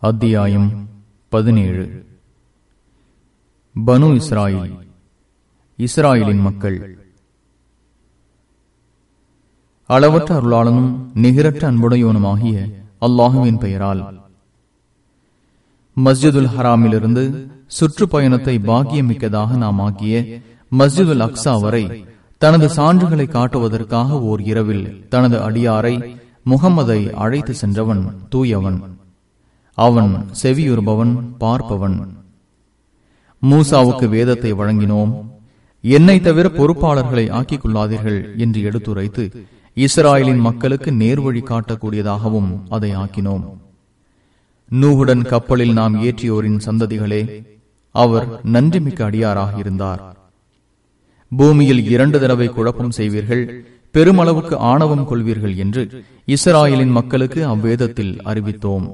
அத்தியாயம் பதினேழு பனு இஸ்ராயில் இஸ்ராயலின் மக்கள் அளவற்ற அருளாளனும் நிகரற்ற அன்புடையவனுமாகிய அல்லாஹுவின் பெயரால் மஸ்ஜிதுல் ஹராமிலிருந்து சுற்றுப்பயணத்தை பாக்கியமிக்கதாக நாம் ஆக்கிய மஸ்ஜிதுல் அக்ஸா வரை தனது சான்றுகளை காட்டுவதற்காக ஓர் இரவில் தனது அடியாரை முகம்மதை அழைத்து சென்றவன் தூயவன் அவன் செவியுறுபவன் பார்ப்பவன் மூசாவுக்கு வேதத்தை வழங்கினோம் என்னை தவிர பொறுப்பாளர்களை ஆக்கிக் கொள்ளாதீர்கள் என்று எடுத்துரைத்து இஸ்ராயலின் மக்களுக்கு நேர்வழி காட்டக்கூடியதாகவும் அதை ஆக்கினோம் நூகுடன் கப்பலில் நாம் ஏற்றியோரின் சந்ததிகளே அவர் நன்றிமிக்க அடியாராக இருந்தார் பூமியில் இரண்டு தடவை குழப்பம் செய்வீர்கள் பெருமளவுக்கு ஆணவம் கொள்வீர்கள் என்று இஸ்ராயலின் மக்களுக்கு அவ்வேதத்தில் அறிவித்தோம்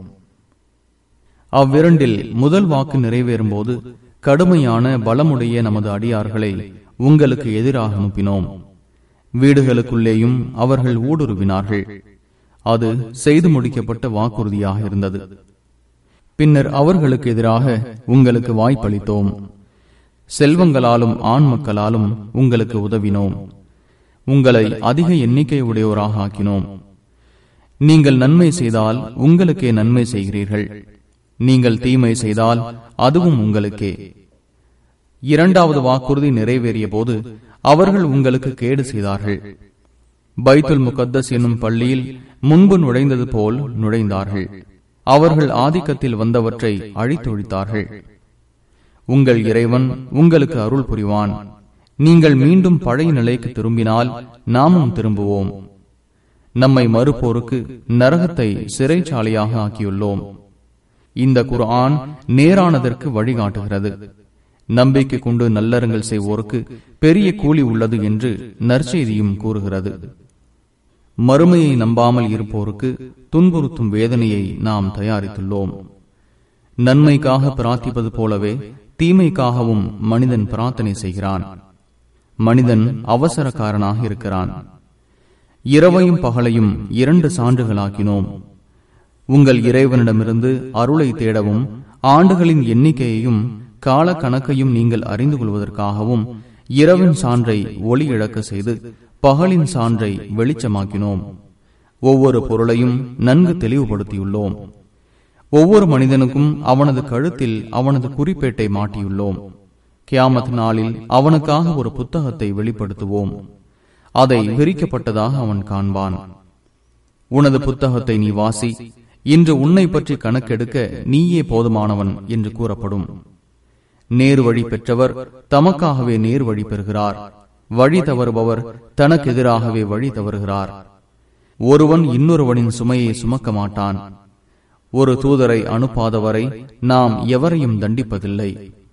அவ்விரண்டில் முதல் வாக்கு நிறைவேறும் போது கடுமையான பலமுடைய நமது அடியார்களை உங்களுக்கு எதிராக அனுப்பினோம் வீடுகளுக்குள்ளேயும் அவர்கள் ஊடுருவினார்கள் அது செய்து முடிக்கப்பட்ட வாக்குறுதியாக இருந்தது பின்னர் அவர்களுக்கு எதிராக உங்களுக்கு வாய்ப்பளித்தோம் செல்வங்களாலும் ஆண் மக்களாலும் உங்களுக்கு உதவினோம் உங்களை அதிக எண்ணிக்கை உடையோராக ஆக்கினோம் நீங்கள் நன்மை செய்தால் உங்களுக்கே நன்மை செய்கிறீர்கள் நீங்கள் தீமை செய்தால் அதுவும் உங்களுக்கே இரண்டாவது வாக்குறுதி நிறைவேறிய போது அவர்கள் உங்களுக்கு கேடு செய்தார்கள் பைத்துல் முகத்தஸ் என்னும் பள்ளியில் முன்பு நுழைந்தது போல் நுழைந்தார்கள் அவர்கள் ஆதிக்கத்தில் வந்தவற்றை அழித்தொழித்தார்கள் உங்கள் இறைவன் உங்களுக்கு அருள் புரிவான் நீங்கள் மீண்டும் பழைய நிலைக்கு திரும்பினால் நாமும் திரும்புவோம் நம்மை மறுப்போருக்கு நரகத்தை சிறைச்சாலையாக ஆக்கியுள்ளோம் இந்த குர்ஆன் நேரானதற்கு வழிகாட்டுகிறது நம்பிக்கை கொண்டு நல்லறங்கள் செய்வோருக்கு பெரிய கூலி உள்ளது என்று நற்செய்தியும் கூறுகிறது மறுமையை நம்பாமல் இருப்போருக்கு துன்புறுத்தும் வேதனையை நாம் தயாரித்துள்ளோம் நன்மைக்காக பிரார்த்திப்பது போலவே தீமைக்காகவும் மனிதன் பிரார்த்தனை செய்கிறான் மனிதன் அவசரக்காரனாக இருக்கிறான் இரவையும் பகலையும் இரண்டு சான்றுகளாக்கினோம் உங்கள் இறைவனிடமிருந்து அருளை தேடவும் ஆண்டுகளின் எண்ணிக்கையையும் கால கணக்கையும் நீங்கள் அறிந்து கொள்வதற்காகவும் இரவின் சான்றை ஒளி இழக்க செய்து பகலின் சான்றை வெளிச்சமாக்கினோம் ஒவ்வொரு பொருளையும் நன்கு தெளிவுபடுத்தியுள்ளோம் ஒவ்வொரு மனிதனுக்கும் அவனது கழுத்தில் அவனது குறிப்பேட்டை மாட்டியுள்ளோம் கியாமத் நாளில் அவனுக்காக ஒரு புத்தகத்தை வெளிப்படுத்துவோம் அதை விரிக்கப்பட்டதாக அவன் காண்பான் உனது புத்தகத்தை நீ வாசி இன்று உன்னை பற்றி கணக்கெடுக்க நீயே போதுமானவன் என்று கூறப்படும் நேர் வழி பெற்றவர் தமக்காகவே நேர் வழி பெறுகிறார் வழி தவறுபவர் தனக்கு எதிராகவே வழி தவறுகிறார் ஒருவன் இன்னொருவனின் சுமையை சுமக்க மாட்டான் ஒரு தூதரை அனுப்பாதவரை நாம் எவரையும் தண்டிப்பதில்லை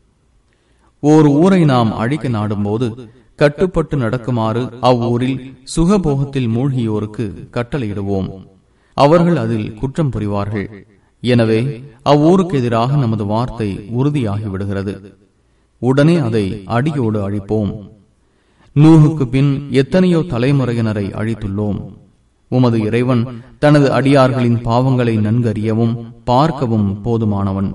ஓர் ஊரை நாம் அழிக்க நாடும்போது கட்டுப்பட்டு நடக்குமாறு அவ்வூரில் சுகபோகத்தில் மூழ்கியோருக்கு கட்டளையிடுவோம் அவர்கள் அதில் குற்றம் புரிவார்கள் எனவே அவ்வூருக்கு எதிராக நமது வார்த்தை உறுதியாகி விடுகிறது உடனே அதை அடியோடு அழிப்போம் நூகுக்கு பின் எத்தனையோ தலைமுறையினரை அழித்துள்ளோம் உமது இறைவன் தனது அடியார்களின் பாவங்களை நன்கறியவும் பார்க்கவும் போதுமானவன்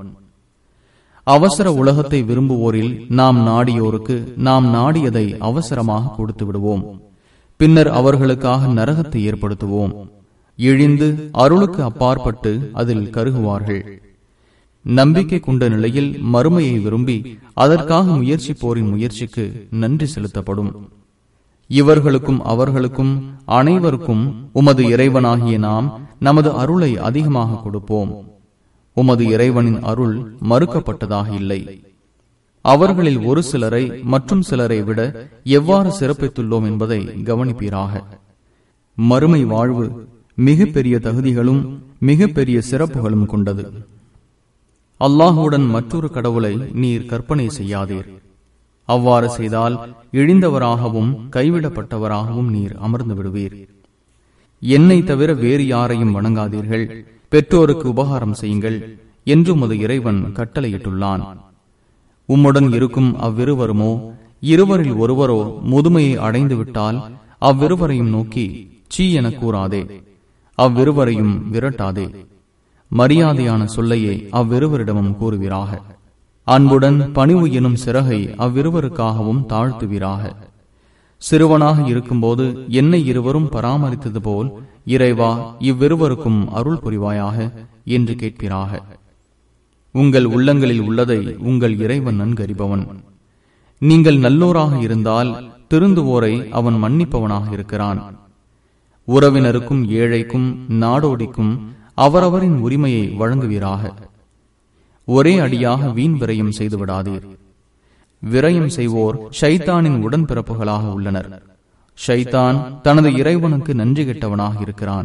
அவசர உலகத்தை விரும்புவோரில் நாம் நாடியோருக்கு நாம் நாடியதை அவசரமாக கொடுத்து விடுவோம் பின்னர் அவர்களுக்காக நரகத்தை ஏற்படுத்துவோம் இழிந்து அருளுக்கு அப்பாற்பட்டு அதில் கருகுவார்கள் நம்பிக்கை கொண்ட நிலையில் மறுமையை விரும்பி அதற்காக முயற்சிப்போரின் முயற்சிக்கு நன்றி செலுத்தப்படும் இவர்களுக்கும் அவர்களுக்கும் அனைவருக்கும் உமது இறைவனாகிய நாம் நமது அருளை அதிகமாக கொடுப்போம் உமது இறைவனின் அருள் மறுக்கப்பட்டதாக இல்லை அவர்களில் ஒரு சிலரை மற்றும் சிலரை விட எவ்வாறு சிறப்பித்துள்ளோம் என்பதை கவனிப்பீராக மறுமை வாழ்வு மிக பெரிய தகுதிகளும் மிக பெரிய சிறப்புகளும் கொண்டது அல்லாஹுடன் மற்றொரு கடவுளை நீர் கற்பனை செய்யாதீர் அவ்வாறு செய்தால் இழிந்தவராகவும் கைவிடப்பட்டவராகவும் நீர் அமர்ந்து விடுவீர் என்னை தவிர வேறு யாரையும் வணங்காதீர்கள் பெற்றோருக்கு உபகாரம் செய்யுங்கள் என்று உமது இறைவன் கட்டளையிட்டுள்ளான் உம்முடன் இருக்கும் அவ்விருவருமோ இருவரில் ஒருவரோ முதுமையை அடைந்து விட்டால் அவ்விருவரையும் நோக்கி சீ என கூறாதே அவ்விருவரையும் விரட்டாதே மரியாதையான சொல்லையே அவ்விருவரிடமும் கூறுவீராக அன்புடன் பணிவு எனும் சிறகை அவ்விருவருக்காகவும் தாழ்த்துவீராக சிறுவனாக இருக்கும்போது என்னை இருவரும் பராமரித்தது போல் இறைவா இவ்விருவருக்கும் அருள் புரிவாயாக என்று கேட்பீராக உங்கள் உள்ளங்களில் உள்ளதை உங்கள் இறைவன் நன்கறிபவன் நீங்கள் நல்லோராக இருந்தால் திருந்துவோரை அவன் மன்னிப்பவனாக இருக்கிறான் உறவினருக்கும் ஏழைக்கும் நாடோடிக்கும் அவரவரின் உரிமையை வழங்குவீராக ஒரே அடியாக வீண் விரயம் செய்து விடாதீர் விரயம் செய்வோர் ஷைத்தானின் உடன்பிறப்புகளாக உள்ளனர் ஷைத்தான் தனது இறைவனுக்கு நன்றி கெட்டவனாக இருக்கிறான்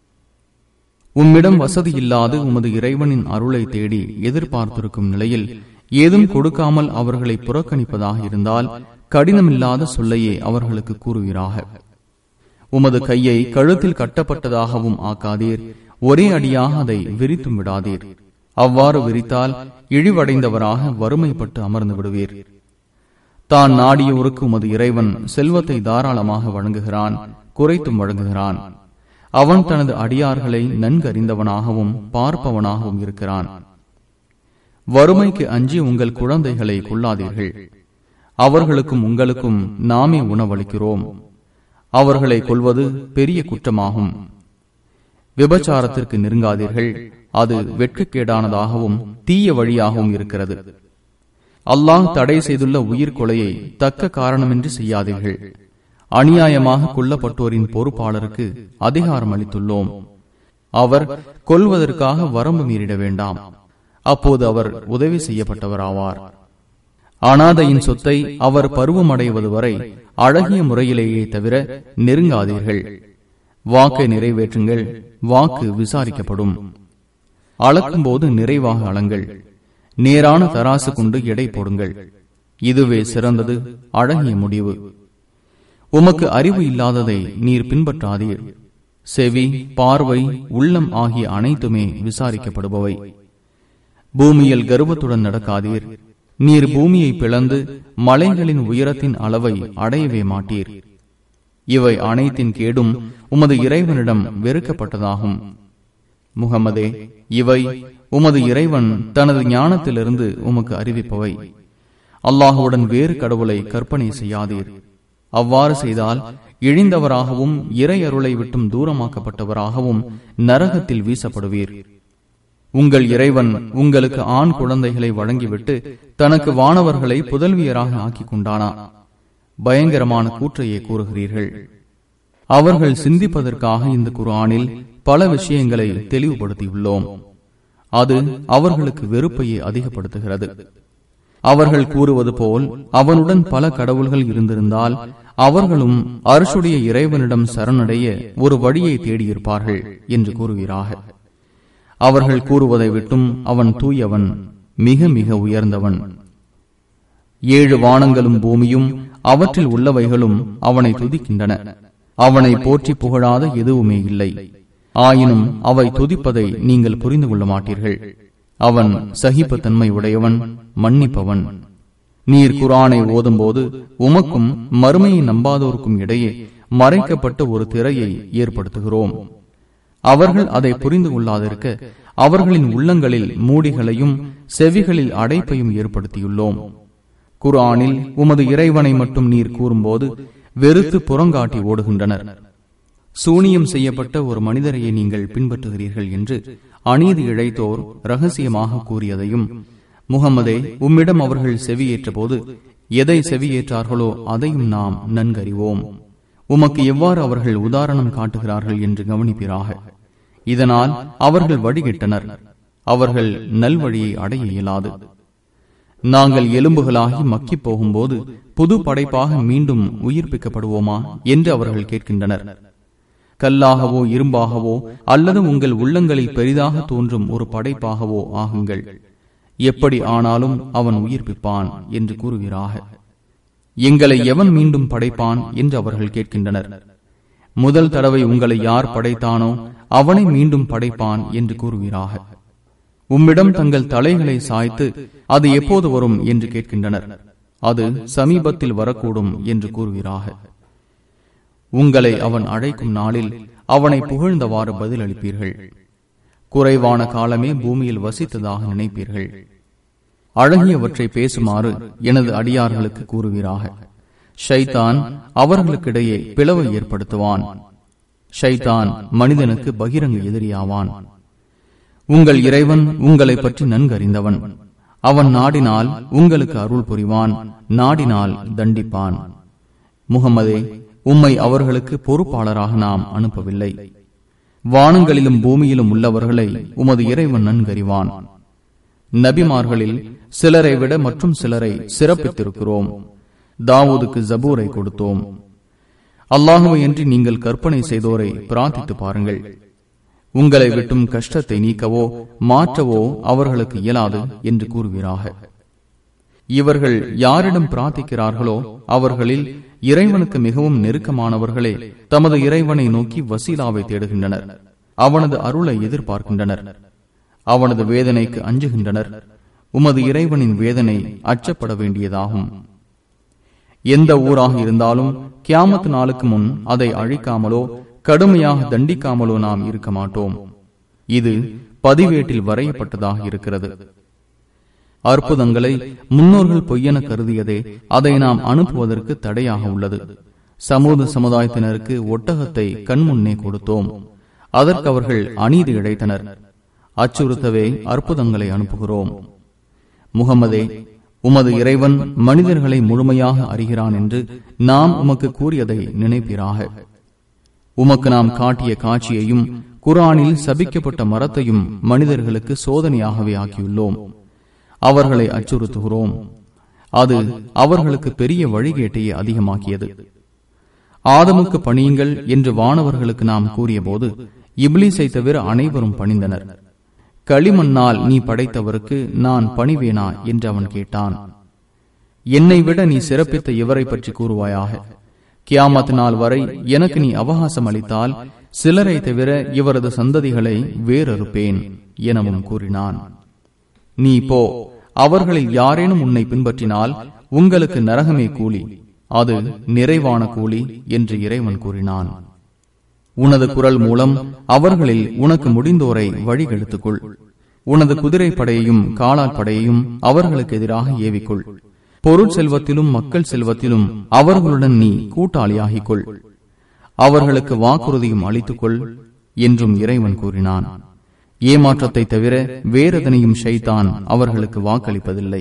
உம்மிடம் வசதி இல்லாது உமது இறைவனின் அருளை தேடி எதிர்பார்த்திருக்கும் நிலையில் ஏதும் கொடுக்காமல் அவர்களை புறக்கணிப்பதாக இருந்தால் கடினமில்லாத சொல்லையே அவர்களுக்கு கூறுவீராக உமது கையை கழுத்தில் கட்டப்பட்டதாகவும் ஆக்காதீர் ஒரே அடியாக அதை விரித்தும் விடாதீர் அவ்வாறு விரித்தால் இழிவடைந்தவராக வறுமைப்பட்டு அமர்ந்து விடுவீர் தான் நாடியோருக்கு உமது இறைவன் செல்வத்தை தாராளமாக வழங்குகிறான் குறைத்தும் வழங்குகிறான் அவன் தனது அடியார்களை நன்கறிந்தவனாகவும் பார்ப்பவனாகவும் இருக்கிறான் வறுமைக்கு அஞ்சி உங்கள் குழந்தைகளை கொள்ளாதீர்கள் அவர்களுக்கும் உங்களுக்கும் நாமே உணவளிக்கிறோம் அவர்களை கொள்வது பெரிய குற்றமாகும் விபச்சாரத்திற்கு நெருங்காதீர்கள் அது வெட்கக்கேடானதாகவும் தீய வழியாகவும் இருக்கிறது அல்லாஹ் தடை செய்துள்ள உயிர் கொலையை தக்க காரணமின்றி செய்யாதீர்கள் அநியாயமாக கொல்லப்பட்டோரின் பொறுப்பாளருக்கு அதிகாரம் அளித்துள்ளோம் அவர் கொல்வதற்காக வரம்பு மீறிட வேண்டாம் அப்போது அவர் உதவி செய்யப்பட்டவராவார் அனாதையின் சொத்தை அவர் பருவமடைவது வரை அழகிய முறையிலேயே தவிர நெருங்காதீர்கள் வாக்கை நிறைவேற்றுங்கள் வாக்கு விசாரிக்கப்படும் அளக்கும் போது நிறைவாக அளங்கள் நேரான தராசு கொண்டு எடை போடுங்கள் இதுவே சிறந்தது அழகிய முடிவு உமக்கு அறிவு இல்லாததை நீர் பின்பற்றாதீர் செவி பார்வை உள்ளம் ஆகிய அனைத்துமே விசாரிக்கப்படுபவை பூமியில் கர்வத்துடன் நடக்காதீர் நீர் பூமியை பிளந்து மலைகளின் உயரத்தின் அளவை அடையவே மாட்டீர் இவை அனைத்தின் கேடும் உமது இறைவனிடம் வெறுக்கப்பட்டதாகும் முகமதே இவை உமது இறைவன் தனது ஞானத்திலிருந்து உமக்கு அறிவிப்பவை அல்லாஹுடன் வேறு கடவுளை கற்பனை செய்யாதீர் அவ்வாறு செய்தால் இழிந்தவராகவும் இறை அருளை விட்டும் தூரமாக்கப்பட்டவராகவும் நரகத்தில் வீசப்படுவீர் உங்கள் இறைவன் உங்களுக்கு ஆண் குழந்தைகளை வழங்கிவிட்டு தனக்கு வானவர்களை புதல்வியராக ஆக்கிக் கொண்டானா பயங்கரமான கூற்றையே கூறுகிறீர்கள் அவர்கள் சிந்திப்பதற்காக இந்த குரானில் பல விஷயங்களை தெளிவுபடுத்தியுள்ளோம் அது அவர்களுக்கு வெறுப்பையே அதிகப்படுத்துகிறது அவர்கள் கூறுவது போல் அவனுடன் பல கடவுள்கள் இருந்திருந்தால் அவர்களும் அரசுடைய இறைவனிடம் சரணடைய ஒரு வழியை தேடியிருப்பார்கள் என்று கூறுகிறாக அவர்கள் கூறுவதை விட்டும் அவன் தூயவன் மிக மிக உயர்ந்தவன் ஏழு வானங்களும் பூமியும் அவற்றில் உள்ளவைகளும் அவனை துதிக்கின்றன அவனை போற்றி புகழாத எதுவுமே இல்லை ஆயினும் அவை துதிப்பதை நீங்கள் புரிந்து கொள்ள மாட்டீர்கள் அவன் சகிப்புத்தன்மை உடையவன் மன்னிப்பவன் நீர் குரானை ஓதும்போது உமக்கும் மறுமையை நம்பாதோருக்கும் இடையே மறைக்கப்பட்ட ஒரு திரையை ஏற்படுத்துகிறோம் அவர்கள் அதை புரிந்து கொள்ளாதிருக்க அவர்களின் உள்ளங்களில் மூடிகளையும் செவிகளில் அடைப்பையும் ஏற்படுத்தியுள்ளோம் குரானில் உமது இறைவனை மட்டும் நீர் கூறும்போது வெறுத்து புறங்காட்டி ஓடுகின்றனர் சூனியம் செய்யப்பட்ட ஒரு மனிதரையே நீங்கள் பின்பற்றுகிறீர்கள் என்று அநீதி இழைத்தோர் ரகசியமாக கூறியதையும் முகமதே உம்மிடம் அவர்கள் செவியேற்ற போது எதை செவியேற்றார்களோ அதையும் நாம் நன்கறிவோம் உமக்கு எவ்வாறு அவர்கள் உதாரணம் காட்டுகிறார்கள் என்று கவனிப்பீராக இதனால் அவர்கள் வழிகிட்டனர் அவர்கள் நல்வழியை அடைய இயலாது நாங்கள் எலும்புகளாகி மக்கி போகும்போது புது படைப்பாக மீண்டும் உயிர்ப்பிக்கப்படுவோமா என்று அவர்கள் கேட்கின்றனர் கல்லாகவோ இரும்பாகவோ அல்லது உங்கள் உள்ளங்களில் பெரிதாக தோன்றும் ஒரு படைப்பாகவோ ஆகுங்கள் எப்படி ஆனாலும் அவன் உயிர்ப்பிப்பான் என்று கூறுகிறாக எங்களை எவன் மீண்டும் படைப்பான் என்று அவர்கள் கேட்கின்றனர் முதல் தடவை உங்களை யார் படைத்தானோ அவனை மீண்டும் படைப்பான் என்று கூறுகிறாக உம்மிடம் தங்கள் தலைகளை சாய்த்து அது எப்போது வரும் என்று கேட்கின்றனர் அது சமீபத்தில் வரக்கூடும் என்று கூறுகிறாக உங்களை அவன் அழைக்கும் நாளில் அவனை புகழ்ந்தவாறு பதிலளிப்பீர்கள் குறைவான காலமே பூமியில் வசித்ததாக நினைப்பீர்கள் அழகியவற்றை பேசுமாறு எனது அடியார்களுக்கு கூறுவீராக ஷைத்தான் அவர்களுக்கிடையே பிளவை ஏற்படுத்துவான் ஷைத்தான் மனிதனுக்கு பகிரங்க எதிரியாவான் உங்கள் இறைவன் உங்களை பற்றி நன்கறிந்தவன் அவன் நாடினால் உங்களுக்கு அருள் புரிவான் நாடினால் தண்டிப்பான் முகமதே உம்மை அவர்களுக்கு பொறுப்பாளராக நாம் அனுப்பவில்லை வானங்களிலும் பூமியிலும் உள்ளவர்களை உமது இறைவன் நன்கறிவான் நபிமார்களில் சிலரை விட மற்றும் சிலரை சிறப்பித்திருக்கிறோம் தாவூதுக்கு ஜபூரை கொடுத்தோம் அல்லாஹுவையன்றி நீங்கள் கற்பனை செய்தோரை பிரார்த்தித்து பாருங்கள் உங்களை விட்டும் கஷ்டத்தை நீக்கவோ மாற்றவோ அவர்களுக்கு இயலாது என்று கூறுவீராக இவர்கள் யாரிடம் பிரார்த்திக்கிறார்களோ அவர்களில் இறைவனுக்கு மிகவும் நெருக்கமானவர்களே தமது இறைவனை நோக்கி வசீலாவை தேடுகின்றனர் அவனது அருளை எதிர்பார்க்கின்றனர் அவனது வேதனைக்கு அஞ்சுகின்றனர் உமது இறைவனின் வேதனை அச்சப்பட வேண்டியதாகும் எந்த ஊராக இருந்தாலும் கியாமத் நாளுக்கு முன் அதை அழிக்காமலோ கடுமையாக தண்டிக்காமலோ நாம் இருக்க மாட்டோம் இது பதிவேட்டில் வரையப்பட்டதாக இருக்கிறது அற்புதங்களை முன்னோர்கள் பொய்யென கருதியதே அதை நாம் அனுப்புவதற்கு தடையாக உள்ளது சமூக சமுதாயத்தினருக்கு ஒட்டகத்தை கண்முன்னே கொடுத்தோம் அதற்கு அவர்கள் அநீதி இழைத்தனர் அச்சுறுத்தவே அற்புதங்களை அனுப்புகிறோம் முகமதே உமது இறைவன் மனிதர்களை முழுமையாக அறிகிறான் என்று நாம் உமக்கு கூறியதை நினைப்பீராக உமக்கு நாம் காட்டிய காட்சியையும் குரானில் சபிக்கப்பட்ட மரத்தையும் மனிதர்களுக்கு சோதனையாகவே ஆக்கியுள்ளோம் அவர்களை அச்சுறுத்துகிறோம் அது அவர்களுக்கு பெரிய வழிகேட்டையே அதிகமாக்கியது ஆதமுக்கு பணியுங்கள் என்று வானவர்களுக்கு நாம் கூறியபோது இப்லீஸை தவிர அனைவரும் பணிந்தனர் களிமண்ணால் நீ படைத்தவருக்கு நான் பணிவேனா என்று அவன் கேட்டான் என்னை விட நீ சிறப்பித்த இவரை பற்றி கூறுவாயாக கியாமத் நாள் வரை எனக்கு நீ அவகாசம் அளித்தால் சிலரை தவிர இவரது சந்ததிகளை வேறறுப்பேன் எனவும் கூறினான் நீ போ அவர்களில் யாரேனும் உன்னை பின்பற்றினால் உங்களுக்கு நரகமே கூலி அது நிறைவான கூலி என்று இறைவன் கூறினான் உனது குரல் மூலம் அவர்களில் உனக்கு முடிந்தோரை வழிகெடுத்துக்கொள் உனது குதிரை படையையும் காலால் படையையும் அவர்களுக்கு எதிராக ஏவிக்கொள் பொருள் செல்வத்திலும் மக்கள் செல்வத்திலும் அவர்களுடன் நீ கூட்டாளியாகிக் கொள் அவர்களுக்கு வாக்குறுதியும் அளித்துக்கொள் என்றும் இறைவன் கூறினான் ஏமாற்றத்தை தவிர வேறெதனையும் ஷைத்தான் அவர்களுக்கு வாக்களிப்பதில்லை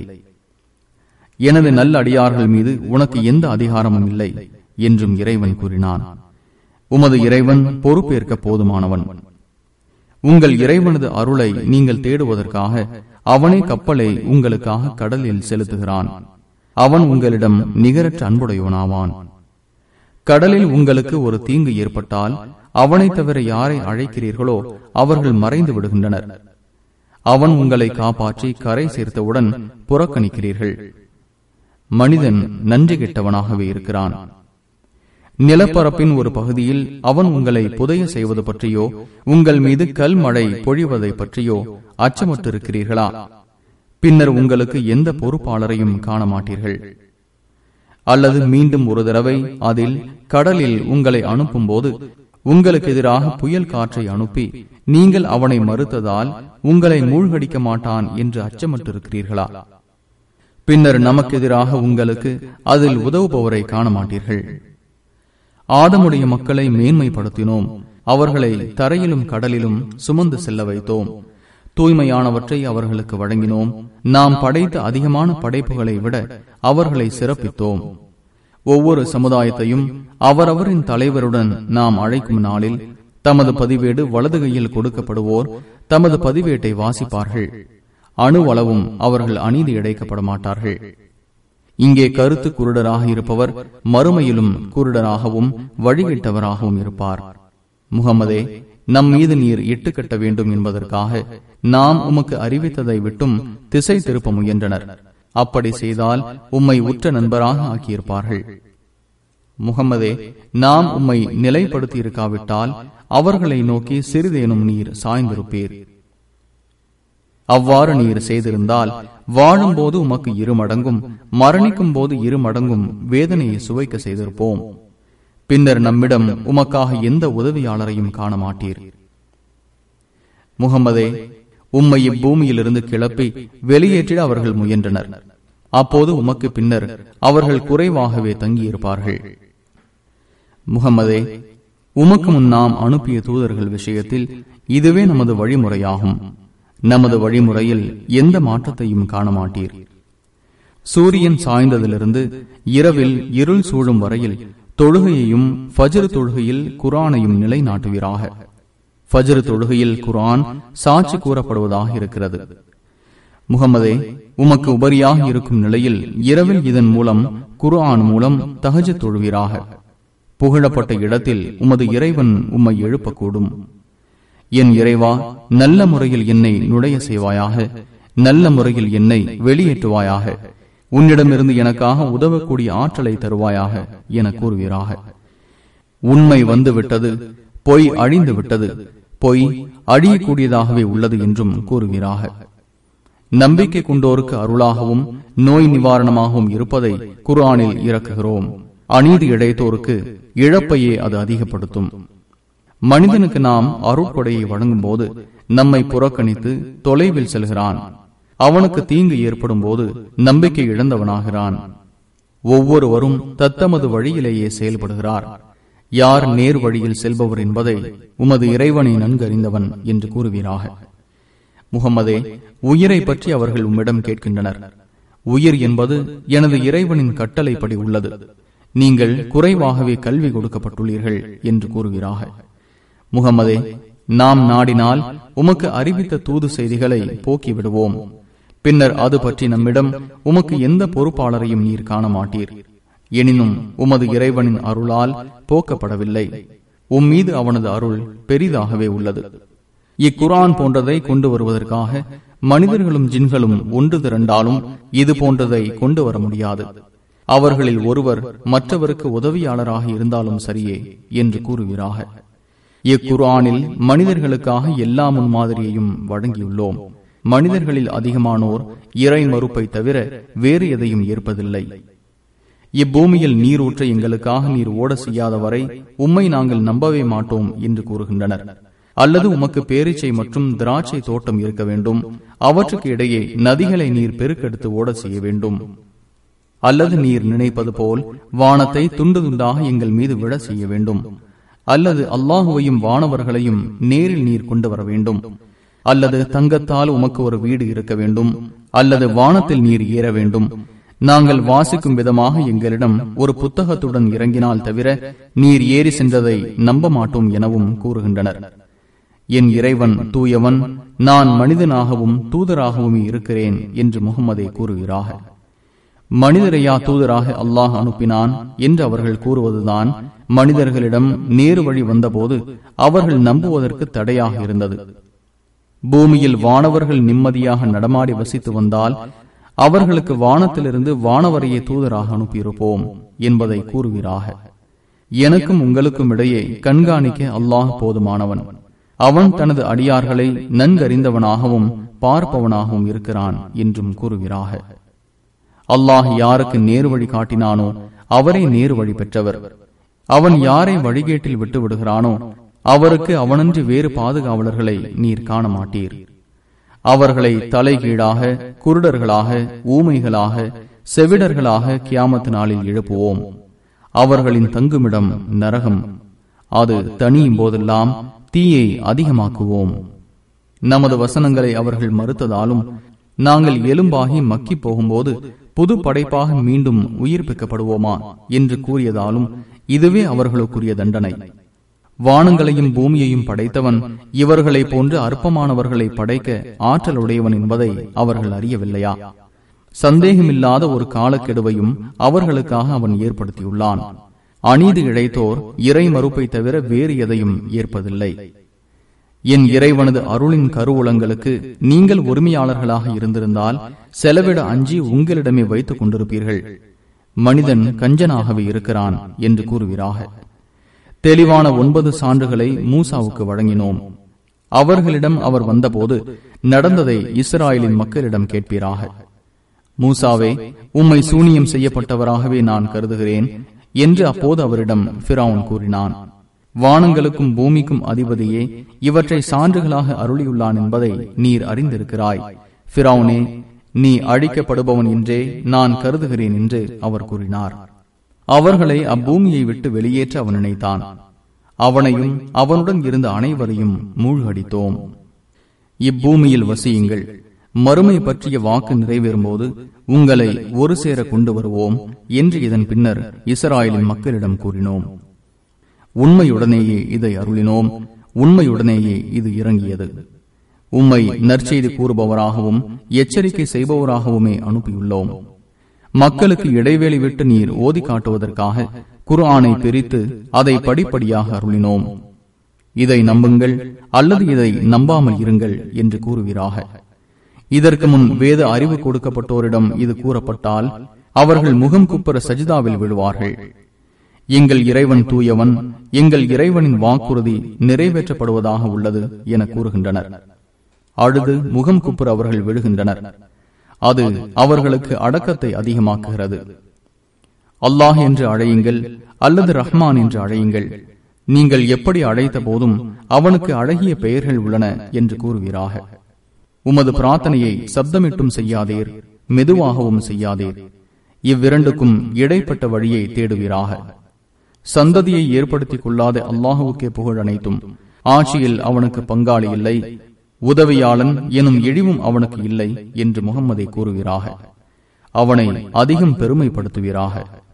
எனது நல்ல அடியார்கள் மீது உனக்கு எந்த அதிகாரமும் இல்லை என்றும் இறைவன் கூறினான் உமது இறைவன் பொறுப்பேற்க போதுமானவன் உங்கள் இறைவனது அருளை நீங்கள் தேடுவதற்காக அவனே கப்பலை உங்களுக்காக கடலில் செலுத்துகிறான் அவன் உங்களிடம் நிகரற்ற அன்புடையவனாவான் கடலில் உங்களுக்கு ஒரு தீங்கு ஏற்பட்டால் அவனை தவிர யாரை அழைக்கிறீர்களோ அவர்கள் மறைந்து விடுகின்றனர் அவன் உங்களை காப்பாற்றி கரை சேர்த்தவுடன் புறக்கணிக்கிறீர்கள் மனிதன் நன்றி கெட்டவனாகவே இருக்கிறான் நிலப்பரப்பின் ஒரு பகுதியில் அவன் உங்களை புதைய செய்வது பற்றியோ உங்கள் மீது கல் மழை பொழிவதை பற்றியோ அச்சமற்றிருக்கிறீர்களா பின்னர் உங்களுக்கு எந்த பொறுப்பாளரையும் காண மாட்டீர்கள் அல்லது மீண்டும் ஒரு தடவை அதில் கடலில் உங்களை அனுப்பும் போது உங்களுக்கு எதிராக புயல் காற்றை அனுப்பி நீங்கள் அவனை மறுத்ததால் உங்களை மூழ்கடிக்க மாட்டான் என்று அச்சமற்றிருக்கிறீர்களா பின்னர் நமக்கு எதிராக உங்களுக்கு அதில் உதவுபவரை காண மாட்டீர்கள் ஆதமுடைய மக்களை மேன்மைப்படுத்தினோம் அவர்களை தரையிலும் கடலிலும் சுமந்து செல்ல வைத்தோம் தூய்மையானவற்றை அவர்களுக்கு வழங்கினோம் நாம் படைத்த அதிகமான படைப்புகளை விட அவர்களை சிறப்பித்தோம் ஒவ்வொரு சமுதாயத்தையும் அவரவரின் தலைவருடன் நாம் அழைக்கும் நாளில் தமது பதிவேடு வலது கையில் கொடுக்கப்படுவோர் தமது பதிவேட்டை வாசிப்பார்கள் அணுவளவும் அவர்கள் அநீதி இழைக்கப்பட மாட்டார்கள் இங்கே கருத்து குருடராக இருப்பவர் மறுமையிலும் குருடராகவும் வழிகிட்டவராகவும் இருப்பார் முகமதே நம் மீது நீர் இட்டு கட்ட வேண்டும் என்பதற்காக நாம் உமக்கு அறிவித்ததை விட்டும் திசை திருப்ப முயன்றனர் அப்படி செய்தால் உம்மை உற்ற நண்பராக ஆக்கியிருப்பார்கள் முகமதே நாம் உம்மை நிலைப்படுத்தி இருக்காவிட்டால் அவர்களை நோக்கி சிறிதேனும் நீர் சாய்ந்திருப்பீர் அவ்வாறு நீர் செய்திருந்தால் வாழும்போது உமக்கு இரு மடங்கும் மரணிக்கும் போது இரு மடங்கும் வேதனையை சுவைக்க செய்திருப்போம் பின்னர் நம்மிடம் உமக்காக எந்த உதவியாளரையும் காண மாட்டீர் முகமதே உம்மை இப்பூமியிலிருந்து கிளப்பி வெளியேற்றிட அவர்கள் முயன்றனர் அப்போது உமக்கு பின்னர் அவர்கள் குறைவாகவே தங்கியிருப்பார்கள் முகமதே உமக்கு முன் நாம் அனுப்பிய தூதர்கள் விஷயத்தில் இதுவே நமது வழிமுறையாகும் நமது வழிமுறையில் எந்த மாற்றத்தையும் காண மாட்டீர் சூரியன் சாய்ந்ததிலிருந்து இரவில் இருள் சூழும் வரையில் தொழுகையையும் ஃபஜ்ர் தொழுகையில் குரானையும் நிலைநாட்டுவீராக ஃபஜ்ர் தொழுகையில் குரான் சாட்சி கூறப்படுவதாக இருக்கிறது முகமதே உமக்கு உபரியாக இருக்கும் நிலையில் இரவில் இதன் மூலம் குர்ஆன் மூலம் தகஜ தொழுவீராக புகழப்பட்ட இடத்தில் உமது இறைவன் உம்மை எழுப்பக்கூடும் என் இறைவா நல்ல முறையில் என்னை நுழைய செய்வாயாக நல்ல முறையில் என்னை வெளியேற்றுவாயாக உன்னிடமிருந்து எனக்காக உதவக்கூடிய ஆற்றலை தருவாயாக என கூறுவீராக உண்மை வந்துவிட்டது பொய் அழிந்து விட்டது பொய் அழியக்கூடியதாகவே உள்ளது என்றும் கூறுவீராக நம்பிக்கை கொண்டோருக்கு அருளாகவும் நோய் நிவாரணமாகவும் இருப்பதை குர்ஆனில் இறக்குகிறோம் அநீதி இழைத்தோருக்கு இழப்பையே அது அதிகப்படுத்தும் மனிதனுக்கு நாம் அருட்கொடையை வழங்கும் போது நம்மை புறக்கணித்து தொலைவில் செல்கிறான் அவனுக்கு தீங்கு ஏற்படும் போது நம்பிக்கை இழந்தவனாகிறான் ஒவ்வொருவரும் தத்தமது வழியிலேயே செயல்படுகிறார் யார் நேர் வழியில் செல்பவர் என்பதை உமது இறைவனை நன்கறிந்தவன் என்று கூறுவீராக முகமதே உயிரை பற்றி அவர்கள் உம்மிடம் கேட்கின்றனர் உயிர் என்பது எனது இறைவனின் கட்டளைப்படி உள்ளது நீங்கள் குறைவாகவே கல்வி கொடுக்கப்பட்டுள்ளீர்கள் என்று கூறுவீராக முகமதே நாம் நாடினால் உமக்கு அறிவித்த தூது செய்திகளை போக்கி விடுவோம் பின்னர் அது பற்றி நம்மிடம் உமக்கு எந்த பொறுப்பாளரையும் நீர் காண மாட்டீர் எனினும் உமது இறைவனின் அருளால் போக்கப்படவில்லை உம் மீது அவனது அருள் பெரிதாகவே உள்ளது இக்குரான் போன்றதை கொண்டு வருவதற்காக மனிதர்களும் ஜின்களும் ஒன்று திரண்டாலும் இது போன்றதை கொண்டு வர முடியாது அவர்களில் ஒருவர் மற்றவருக்கு உதவியாளராக இருந்தாலும் சரியே என்று கூறுவீராக இக்குரானில் மனிதர்களுக்காக எல்லா முன்மாதிரியையும் வழங்கியுள்ளோம் மனிதர்களில் அதிகமானோர் இறை மறுப்பை தவிர வேறு எதையும் ஏற்பதில்லை இப்பூமியில் நீரூற்ற எங்களுக்காக நீர் ஓட செய்யாத வரை உம்மை நாங்கள் நம்பவே மாட்டோம் என்று கூறுகின்றனர் அல்லது உமக்கு பேரீச்சை மற்றும் திராட்சை தோட்டம் இருக்க வேண்டும் அவற்றுக்கு இடையே நதிகளை நீர் பெருக்கெடுத்து ஓட செய்ய வேண்டும் அல்லது நீர் நினைப்பது போல் வானத்தை துண்டு துண்டாக எங்கள் மீது விட செய்ய வேண்டும் அல்லது அல்லாஹுவையும் வானவர்களையும் நேரில் நீர் கொண்டு வர வேண்டும் அல்லது தங்கத்தால் உமக்கு ஒரு வீடு இருக்க வேண்டும் அல்லது வானத்தில் நீர் ஏற வேண்டும் நாங்கள் வாசிக்கும் விதமாக எங்களிடம் ஒரு புத்தகத்துடன் இறங்கினால் தவிர நீர் ஏறி சென்றதை நம்ப மாட்டோம் எனவும் கூறுகின்றனர் என் இறைவன் தூயவன் நான் மனிதனாகவும் தூதராகவும் இருக்கிறேன் என்று முகமதே கூறுகிறாக மனிதரையா தூதராக அல்லாஹ் அனுப்பினான் என்று அவர்கள் கூறுவதுதான் மனிதர்களிடம் நேரு வழி வந்தபோது அவர்கள் நம்புவதற்கு தடையாக இருந்தது பூமியில் வானவர்கள் நிம்மதியாக நடமாடி வசித்து வந்தால் அவர்களுக்கு வானத்திலிருந்து வானவரையே தூதராக அனுப்பியிருப்போம் என்பதை கூறுவீராக எனக்கும் உங்களுக்கும் இடையே கண்காணிக்க அல்லாஹ் போதுமானவன் அவன் தனது அடியார்களை நன்கறிந்தவனாகவும் பார்ப்பவனாகவும் இருக்கிறான் என்றும் கூறுகிறாக அல்லாஹ் யாருக்கு நேரு வழி காட்டினானோ அவரே நேரு வழி பெற்றவர் அவன் யாரை வழிகேட்டில் விட்டு விடுகிறானோ அவருக்கு அவனன்று வேறு பாதுகாவலர்களை நீர் காண மாட்டீர் அவர்களை தலைகீழாக குருடர்களாக ஊமைகளாக செவிடர்களாக கியாமத்து நாளில் எழுப்புவோம் அவர்களின் தங்குமிடம் நரகம் அது தனியும் போதெல்லாம் தீயை அதிகமாக்குவோம் நமது வசனங்களை அவர்கள் மறுத்ததாலும் நாங்கள் எலும்பாகி மக்கி போகும்போது புது படைப்பாக மீண்டும் உயிர்ப்பிக்கப்படுவோமா என்று கூறியதாலும் இதுவே அவர்களுக்குரிய தண்டனை வானங்களையும் பூமியையும் படைத்தவன் இவர்களை போன்று அற்பமானவர்களை படைக்க ஆற்றலுடையவன் என்பதை அவர்கள் அறியவில்லையா சந்தேகமில்லாத ஒரு காலக்கெடுவையும் அவர்களுக்காக அவன் ஏற்படுத்தியுள்ளான் அநீதி இழைத்தோர் இறை மறுப்பை தவிர வேறு எதையும் ஏற்பதில்லை என் இறைவனது அருளின் கருவூலங்களுக்கு நீங்கள் உரிமையாளர்களாக இருந்திருந்தால் செலவிட அஞ்சி உங்களிடமே வைத்துக் கொண்டிருப்பீர்கள் மனிதன் கஞ்சனாகவே இருக்கிறான் என்று கூறுவீராக தெளிவான ஒன்பது சான்றுகளை மூசாவுக்கு வழங்கினோம் அவர்களிடம் அவர் வந்தபோது நடந்ததை இஸ்ராயலின் மக்களிடம் கேட்பீராக மூசாவே உம்மை சூனியம் செய்யப்பட்டவராகவே நான் கருதுகிறேன் என்று அப்போது அவரிடம் பிராவுன் கூறினான் வானங்களுக்கும் பூமிக்கும் அதிபதியே இவற்றை சான்றுகளாக அருளியுள்ளான் என்பதை நீர் அறிந்திருக்கிறாய் பிராவுனே நீ அழிக்கப்படுபவன் என்றே நான் கருதுகிறேன் என்று அவர் கூறினார் அவர்களை அப்பூமியை விட்டு வெளியேற்ற அவன் நினைத்தான் அவனையும் அவனுடன் இருந்த அனைவரையும் மூழ்கடித்தோம் இப்பூமியில் வசியுங்கள் மறுமை பற்றிய வாக்கு நிறைவேறும் போது உங்களை ஒரு சேர கொண்டு வருவோம் என்று இதன் பின்னர் இஸ்ராயலின் மக்களிடம் கூறினோம் உண்மையுடனேயே இதை அருளினோம் உண்மையுடனேயே இது இறங்கியது உம்மை நற்செய்தி கூறுபவராகவும் எச்சரிக்கை செய்பவராகவுமே அனுப்பியுள்ளோம் மக்களுக்கு இடைவேளை விட்டு நீர் ஓதி காட்டுவதற்காக குர்ஆனை பிரித்து அதை படிப்படியாக அருளினோம் இதை நம்புங்கள் அல்லது இதை நம்பாமல் இருங்கள் என்று கூறுவீராக இதற்கு முன் வேத அறிவு கொடுக்கப்பட்டோரிடம் இது கூறப்பட்டால் அவர்கள் முகம் குப்புற சஜிதாவில் விழுவார்கள் எங்கள் இறைவன் தூயவன் எங்கள் இறைவனின் வாக்குறுதி நிறைவேற்றப்படுவதாக உள்ளது என கூறுகின்றனர் அழுது முகம் குப்புற அவர்கள் விழுகின்றனர் அது அவர்களுக்கு அடக்கத்தை அதிகமாக்குகிறது அல்லாஹ் என்று அழையுங்கள் அல்லது ரஹ்மான் என்று அழையுங்கள் நீங்கள் எப்படி அழைத்த போதும் அவனுக்கு அழகிய பெயர்கள் உள்ளன என்று கூறுவீராக உமது பிரார்த்தனையை சப்தமிட்டும் செய்யாதீர் மெதுவாகவும் செய்யாதீர் இவ்விரண்டுக்கும் இடைப்பட்ட வழியை தேடுவீராக சந்ததியை ஏற்படுத்திக் கொள்ளாத அல்லாஹுவுக்கே புகழ் அனைத்தும் ஆட்சியில் அவனுக்கு பங்காளி இல்லை உதவியாளன் எனும் இழிவும் அவனுக்கு இல்லை என்று முகம்மதை கூறுவீராக அவனை அதிகம் பெருமைப்படுத்துவீராக